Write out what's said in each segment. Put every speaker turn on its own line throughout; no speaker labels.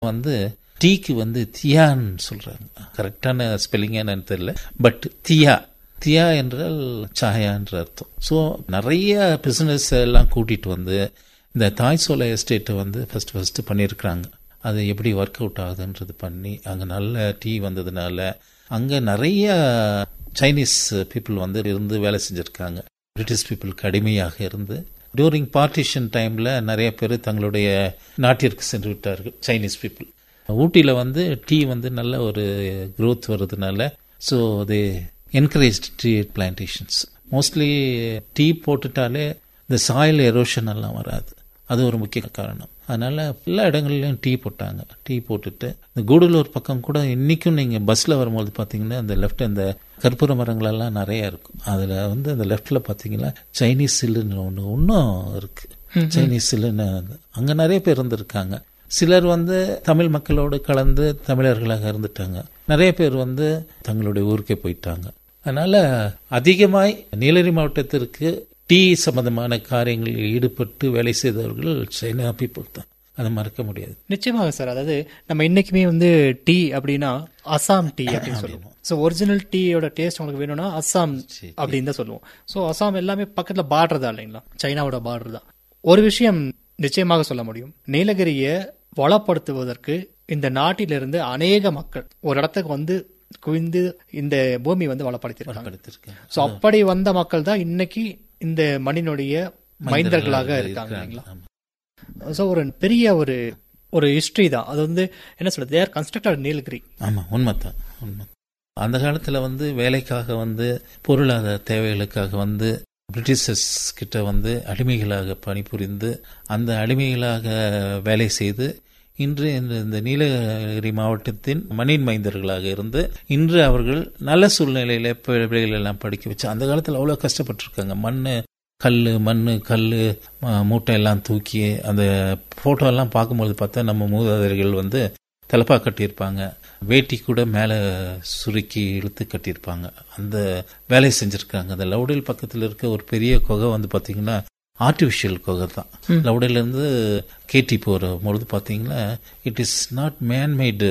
வந்து டீக்கு வந்து தியான்னு சொல்றாங்க கரெக்டான ஸ்பெல்லிங் என்னன்னு தெரியல பட் தியா தியா என்றால் சாயான்ற அர்த்தம் ஸோ நிறைய பிசினஸ் எல்லாம் கூட்டிட்டு வந்து இந்த தாய் சோலை எஸ்டேட்டை வந்து ஃபர்ஸ்ட் ஃபர்ஸ்ட் பண்ணியிருக்கிறாங்க அது எப்படி ஒர்க் அவுட் ஆகுதுன்றது பண்ணி அங்கே நல்ல டீ வந்ததுனால அங்கே நிறைய சைனீஸ் பீப்புள் வந்து இருந்து வேலை செஞ்சுருக்காங்க பிரிட்டிஷ் பீப்புளுக்கு அடிமையாக இருந்து டூரிங் பார்ட்டிஷன் டைமில் நிறைய பேர் தங்களுடைய நாட்டிற்கு சென்று விட்டார்கள் சைனீஸ் பீப்புள் ஊட்டியில் வந்து டீ வந்து நல்ல ஒரு growth வருதுனால so they encourage tea plantations mostly tea போட்டுட்டாலே இந்த சாயில் எரோஷன் எல்லாம் வராது அது ஒரு முக்கிய காரணம் அதனால எல்லா இடங்கள்லையும் டீ போட்டாங்க டீ போட்டுட்டு இந்த கூடலூர் பக்கம் கூட இன்னைக்கும் நீங்க பஸ்ல வரும்போது பாத்தீங்கன்னா அந்த லெஃப்ட் அந்த கற்பூர மரங்கள் எல்லாம் நிறைய இருக்கும் அதுல வந்து அந்த லெஃப்ட்ல பாத்தீங்கன்னா சைனீஸ் சில்லுன்னு ஒண்ணு இன்னும் இருக்கு சைனீஸ் சில்லுன்னு அங்க நிறைய பேர் இருந்திருக்காங்க சிலர் வந்து தமிழ் மக்களோடு கலந்து தமிழர்களாக இருந்துட்டாங்க நிறைய பேர் வந்து தங்களுடைய ஊருக்கே போயிட்டாங்க அதனால அதிகமாய் நீலகிரி மாவட்டத்திற்கு டீ சம்பந்தமான காரியங்களில் ஈடுபட்டு வேலை செய்தவர்கள் சைனா பீப்புள் தான் அதை மறக்க முடியாது
நிச்சயமாக சார் அதாவது நம்ம இன்னைக்குமே வந்து டீ அப்படின்னா அசாம் டீ அப்படின்னு சொல்லுவோம் ஸோ ஒரிஜினல் டீயோட டேஸ்ட் உங்களுக்கு வேணும்னா அசாம் அப்படின்னு தான் சொல்லுவோம் ஸோ அசாம் எல்லாமே பக்கத்துல பார்டர் தான் இல்லைங்களா சைனாவோட பார்டர் தான் ஒரு விஷயம் நிச்சயமாக சொல்ல முடியும் நீலகிரியை வளப்படுத்துவதற்கு இந்த நாட்டிலிருந்து அநேக மக்கள் ஒரு இடத்துக்கு வந்து குவிந்து இந்த பூமி வந்து வளப்படுத்திருக்காங்க
படுத்திருக்கேன்
ஸோ அப்படி வந்த மக்கள் தான் இன்னைக்கு இந்த மண்ணினுடைய மைந்தர்களாக இருக்காங்க இல்லைங்களா ஸோ ஒரு பெரிய ஒரு ஒரு ஹிஸ்டரி தான் அது வந்து என்ன சொல்றது தேர் கன்ஸ்ட்ரக்டட் நீலகிரி
ஆமா உண்மைதான் உண்மை அந்த காலத்துல வந்து வேலைக்காக வந்து பொருளாதார தேவைகளுக்காக வந்து பிரிட்டிஷர்ஸ் கிட்ட வந்து அடிமைகளாக பணிபுரிந்து அந்த அடிமைகளாக வேலை செய்து இன்று இந்த இந்த நீலகிரி மாவட்டத்தின் மண்ணின் மைந்தர்களாக இருந்து இன்று அவர்கள் நல்ல சூழ்நிலையில பிள்ளைகள் எல்லாம் படிக்க வச்சு அந்த காலத்துல அவ்வளவு கஷ்டப்பட்டிருக்காங்க மண்ணு கல்லு மண்ணு கல்லு ம- மூட்டை எல்லாம் தூக்கி அந்த போட்டோ எல்லாம் பார்க்கும்போது பார்த்தா நம்ம மூதாதையர்கள் வந்து தலப்பா கட்டியிருப்பாங்க வேட்டி கூட மேல சுருக்கி இழுத்து கட்டியிருப்பாங்க அந்த வேலையை செஞ்சிருக்காங்க அந்த லவுடில் பக்கத்துல இருக்க ஒரு பெரிய குகை வந்து பாத்தீங்கன்னா ஆர்டிபிஷியல் குகை தான் லவுடில இருந்து கேட்டி போற பொழுது பாத்தீங்கன்னா it is not manmade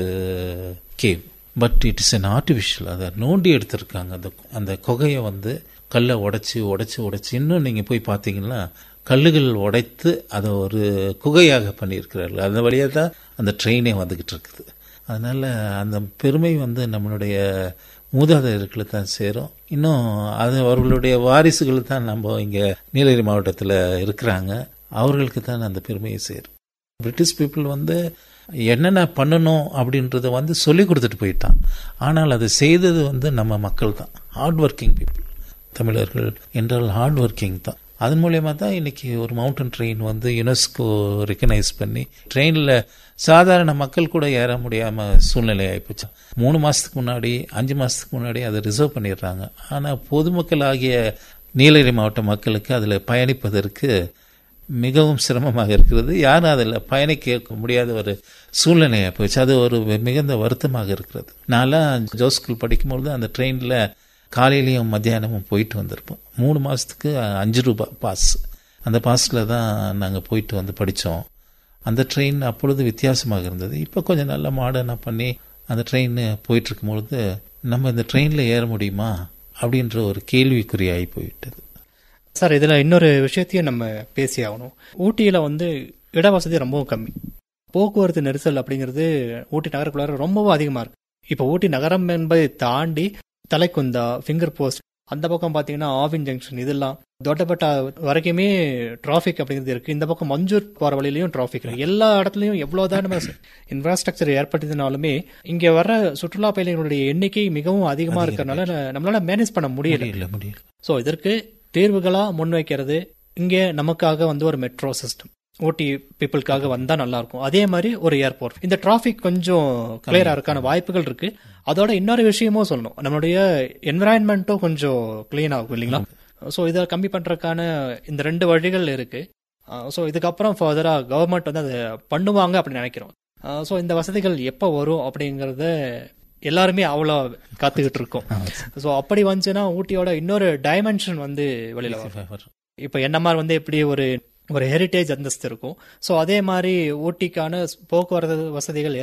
cave but it is an artificial அதை நோண்டி எடுத்திருக்காங்க அந்த அந்த குகையை வந்து கல்லை உடைச்சு உடைச்சு உடைச்சு இன்னும் நீங்க போய் பார்த்தீங்கன்னா கல்லுகள் உடைத்து அதை ஒரு குகையாக பண்ணியிருக்கிறார்கள் அந்த வழியாக தான் அந்த ட்ரெயினே வந்துகிட்டு இருக்குது அதனால அந்த பெருமை வந்து நம்மளுடைய மூதாதையர்களுக்கு தான் சேரும் இன்னும் அது அவர்களுடைய வாரிசுகள் தான் நம்ம இங்க நீலகிரி மாவட்டத்தில் இருக்கிறாங்க அவர்களுக்கு தான் அந்த பெருமையை சேரும் பிரிட்டிஷ் பீப்புள் வந்து என்னென்ன பண்ணணும் அப்படின்றத வந்து சொல்லி கொடுத்துட்டு போயிட்டான் ஆனால் அதை செய்தது வந்து நம்ம மக்கள் தான் ஹார்ட் ஒர்க்கிங் பீப்புள் தமிழர்கள் என்றால் ஹார்ட் ஒர்க்கிங் தான் அதன் மூலயமா தான் இன்னைக்கு ஒரு மவுண்டன் ட்ரெயின் வந்து யுனெஸ்கோ ரெக்கனைஸ் பண்ணி ட்ரெயினில் சாதாரண மக்கள் கூட ஏற முடியாம சூழ்நிலை ஆயிப்போச்சு மூணு மாசத்துக்கு முன்னாடி அஞ்சு மாசத்துக்கு முன்னாடி அதை ரிசர்வ் பண்ணிடுறாங்க ஆனா பொதுமக்கள் ஆகிய நீலகிரி மாவட்ட மக்களுக்கு அதில் பயணிப்பதற்கு மிகவும் சிரமமாக இருக்கிறது யாரும் அதில் பயணிக்க முடியாத ஒரு சூழ்நிலையாக போச்சு அது ஒரு மிகுந்த வருத்தமாக இருக்கிறது நான்லாம் ஜோ ஸ்கூல் படிக்கும்பொழுது அந்த ட்ரெயினில் காலையிலையும் மத்தியானமும் போயிட்டு வந்திருப்போம் மூணு மாதத்துக்கு அஞ்சு ரூபாய் பாஸ் அந்த பாஸில் தான் நாங்கள் போயிட்டு வந்து படித்தோம் அந்த ட்ரெயின் அப்பொழுது வித்தியாசமாக இருந்தது இப்போ கொஞ்சம் நல்ல மாடர்னாக பண்ணி அந்த ட்ரெயின் போயிட்டு இருக்கும்பொழுது நம்ம இந்த ட்ரெயினில் ஏற முடியுமா அப்படின்ற ஒரு கேள்விக்குறி ஆகி போயிட்டது
சார் இதுல இன்னொரு விஷயத்தையும் நம்ம பேசி ஆகணும் ஊட்டியில வந்து இடவசதி ரொம்பவும் கம்மி போக்குவரத்து நெரிசல் அப்படிங்கிறது ஊட்டி நகருக்குள்ளார ரொம்பவும் அதிகமா இருக்கு இப்ப ஊட்டி நகரம் என்பதை தாண்டி தலைக்குந்தா ஃபிங்கர் போஸ்ட் அந்த பக்கம் பாத்தீங்கன்னா ஆவின் ஜங்ஷன் இதெல்லாம் தொட்டப்பட்டா வரைக்குமே டிராபிக் அப்படிங்கிறது இருக்கு இந்த பக்கம் மஞ்சூர் போற வழியிலயும் டிராபிக் இருக்கு எல்லா இடத்துலயும் எவ்வளவுதான் நம்ம இன்ஃப்ராஸ்ட்ரக்சர் ஏற்பட்டதுனாலுமே இங்க வர சுற்றுலா பயணிகளுடைய எண்ணிக்கை மிகவும் அதிகமா இருக்கறனால நம்மளால மேனேஜ் பண்ண முடியல
முடியல முடியல
ஸோ இதற்கு தீர்வுகளா முன்வைக்கிறது இங்கே நமக்காக வந்து ஒரு மெட்ரோ சிஸ்டம் ஓடி பீப்புளுக்காக வந்தா நல்லா இருக்கும் அதே மாதிரி ஒரு ஏர்போர்ட் இந்த டிராபிக் கொஞ்சம் கிளியரா இருக்கான வாய்ப்புகள் இருக்கு அதோட இன்னொரு விஷயமும் சொல்லணும் நம்மளுடைய என்விரான்மெண்ட்டும் கொஞ்சம் கிளீன் ஆகும் இல்லைங்களா ஸோ இதை கம்மி பண்றதுக்கான இந்த ரெண்டு வழிகள் இருக்கு ஸோ இதுக்கப்புறம் ஃபர்தரா கவர்மெண்ட் வந்து அதை பண்ணுவாங்க அப்படின்னு நினைக்கிறோம் ஸோ இந்த வசதிகள் எப்போ வரும் அப்படிங்கறத எல்லாருமே அவ்வளோ காத்துக்கிட்டு இருக்கோம் ஸோ அப்படி வந்துச்சுன்னா ஊட்டியோட இன்னொரு டைமென்ஷன் வந்து வெளியில வரும் இப்போ என்எம்ஆர் வந்து எப்படி ஒரு ஒரு ஹெரிட்டேஜ் அந்தஸ்து இருக்கும் ஸோ அதே மாதிரி ஊட்டிக்கான போக்குவரத்து வசதிகள்